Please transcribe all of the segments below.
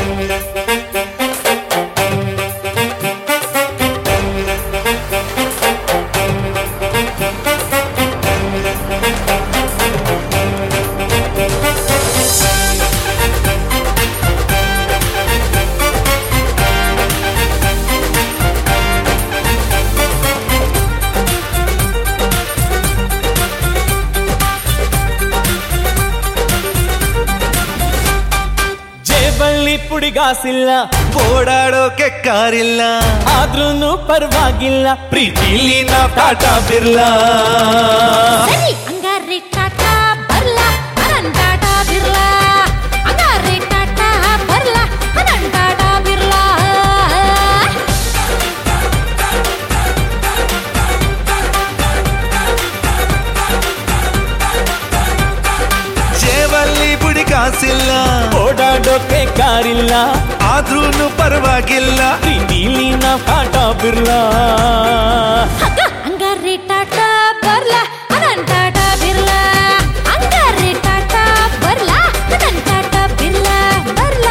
ಜೇಬಲ್ಲಿ ಪುಡಿಗಾಸಿಲ್ಲ ಓಡಾಡೋಕೆ ಕಾರಿಲ್ಲ ಆದ್ರೂನು ಪರವಾಗಿಲ್ಲ ಪ್ರೀತಿಲಿ ನಾ ಟಾಟಾ ಬಿರ್ಲಾ ಸರಿ ಹಂಗಾರೆ ಟಾಟಾ ಬರ್ಲ ಅನನ್ ಟಾಟಾ ಬಿರ್ಲಾ ಹಂಗಾರೆ ಟಾಟಾ ಬರ್ಲ ಅನನ್ ಟಾಟಾ ಬಿರ್ಲಾ ಜೇಬಲ್ಲಿ ಬುಡಿ ಕಾಸಿಲ್ಲ ಓಡಾಡೋಕೆ ಕಾರಿಲ್ಲ ಆದ್ರೂನು ಪರವಾಗಿಲ್ಲ ಪ್ರೀತಿಲಿ ನಾ ಟಾಟಾ ಬಿರ್ಲಾ ಹಗ್ಗ ಹಂಗಾರೆ ಟಾಟಾ ಬರ್ಲ ಅನನ್ ಟಾಟಾ ಬಿರ್ಲಾ ಹಂಗಾರೆ ಟಾಟಾ ಬರ್ಲ ಅನನ್ ಟಾಟಾ ಬಿರ್ಲಾ ಬರ್ಲಾ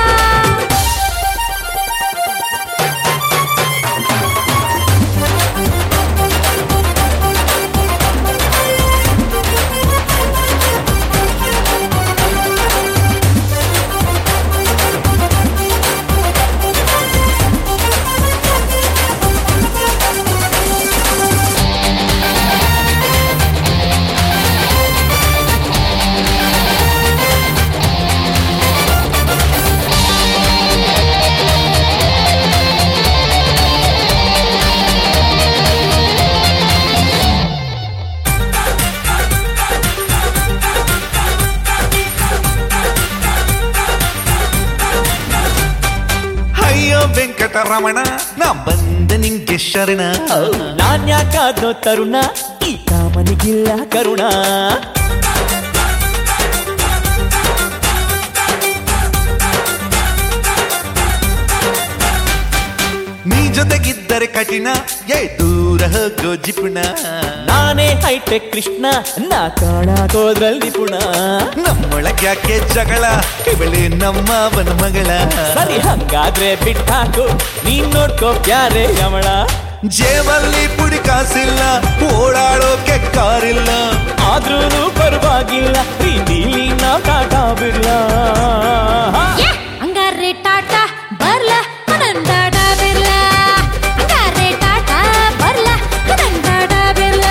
ಅಯ್ಯೋ ವೆಂಕಟರಮಣ ನಾ ಬಂದ ನಿಂಗೆ ಶರಣ ನಾನ್ಯಾಕಾದೋ ತರುಣ ಈ ಕಾಮನಿಗಿಲ್ಲ ಕರುಣ ನೀ ಜೊತೆಗಿದ್ದರೆ ಕಠಿಣ ಏ ದೂರ ಹೋಗೋ ಜಿಪುಣ ನಾನೇ ಹೈಟೆಕ್ ಕೃಷ್ಣ ನಾ ಕಾಣಾಕೋದ್ರಲ್ಲಿ ನಿಪುಣ ನಮ್ಮೊಳಗ್ ಯಾಕೆ ಜಗಳ ಇವಳೆ ನಮ್ಮವನ ಮಗಳ ಸರಿ ಹಂಗಾದ್ರೆ ಬಿಟ್ಟಾಕು ನೀನ್ ನೋಡ್ಕೋ ಪ್ಯಾರೆ ಯಮಳ ಜೇಬಲ್ಲಿ ಪುಡಿ ಕಾಸಿಲ್ಲ ಓಡಾಡೋಕೆ ಕಾರಿಲ್ಲ ಆದ್ರೂನು ಪರವಾಗಿಲ್ಲ ಪ್ರೀತಿಲಿ ನಾ ಟಾಟಾ ಬಿಡ್ಲ ಏ ಹಂಗಾರೆ ಟಾಟಾ ಬರ್ಲ ಅನನ್ ಟಾಟಾ ಬಿರ್ಲಾ ಹಂಗಾರೆ ಟಾಟಾ ಬರ್ಲ ಅನನ್ ಟಾಟಾ ಬಿರ್ಲಾ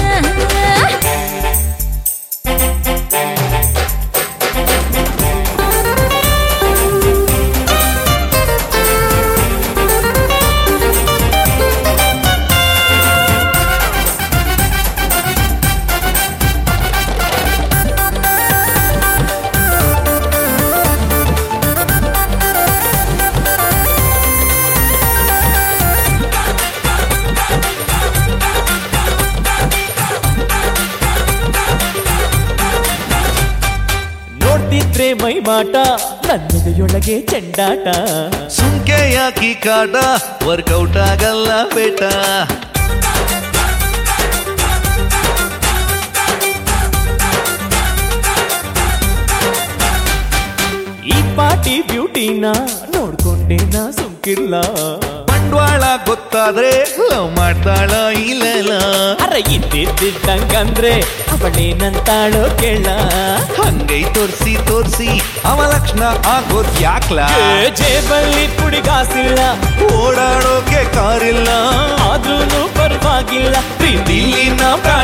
ನೋಡ್ತಿದ್ರೆ ಮೈ ಮಾಟ ನನ್ನೆದೆಯೊಳಗೆ ಚೆಂಡಾಟ ಸುಂಕೆ ಯಾಕಿ ಕಾಟ ವರ್ಕೌಟ್ ಆಗಲ್ಲ ಬೇಟ ಈ ಪಾಟಿ ಬ್ಯೂಟಿನ ನೋಡ್ಕೊಂಡೆ ನಾ ಸುಮ್ಕಿರ್ಲ ಬಂಡವಾಳ ಗೊತ್ತಾದ್ರೆ ಲವ್ ಮಾಡ್ತಾಳ ಇಲ್ಲ ಅರ ಇದ್ದಿದ್ದಂಗಂದ್ರೆ ಅವಳೇನಂತಾಳೋ ಕೇಳ ಹಂಗೈ ತೋರ್ಸಿ ತೋರ್ಸಿ ಅವ ಲಕ್ಷಣ ಆಗೋದ್ ಯಾಕ್ಲ ಜೇಬಲ್ಲಿ ಪುಡಿಗಾಸಿಲ್ಲ ಓಡಾಡೋಕೆ ಕಾರಿಲ್ಲ ಆದ್ರೂನು ಪರವಾಗಿಲ್ಲ ಪ್ರೀತಿಲಿ ನಾ